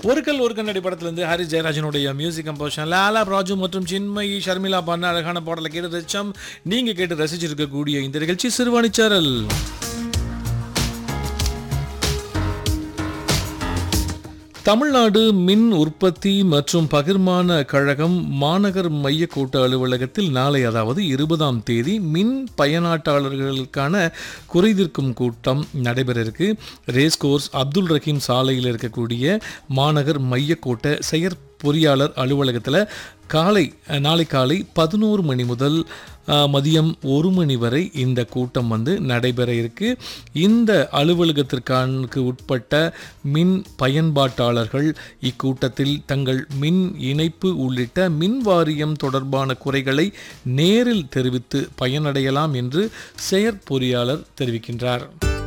ஒரு கல் ஒரு கண்ணாடி படத்திலிருந்து ஹரி ஜெயராஜனுடைய மியூசிக் கம்போஷன் லாலா ராஜு மற்றும் சின்மயி ஷர்மிளா பண்ண அழகான பாடலை கேட்டு ரசிச்சோம் நீங்க கேட்டு ரசிச்சிருக்கக்கூடிய இந்த நிகழ்ச்சி சிறுவாணிச்சாரல் தமிழ்நாடு மின் உற்பத்தி மற்றும் பகிர்மான கழகம் மாநகர் மைய கூட்ட அலுவலகத்தில் நாளை அதாவது இருபதாம் தேதி மின் பயனாட்டாளர்களுக்கான குறைதீர்க்கும் கூட்டம் நடைபெற இருக்கு ரேஸ் கோர்ஸ் அப்துல் ரஹீம் சாலையில் இருக்கக்கூடிய மாநகர் மைய கோட்ட செயற் பொறியாளர் அலுவலகத்தில் காலை நாளை காலை பதினோரு மணி முதல் அஹ், மதியம் ஒரு மணி வரை இந்த கூட்டம் வந்து நடைபெற இருக்கு இந்த அலுவலகத்திற்கானுக்கு உட்பட்ட மின் பயன்பாட்டாளர்கள் இக்கூட்டத்தில் தங்கள் மின் இணைப்பு உள்ளிட்ட மின் வாரியம் தொடர்பான குறைகளை நேரில் தெரிவித்து பயனடையலாம் என்று செயற்பொறியாளர் தெரிவிக்கின்றார்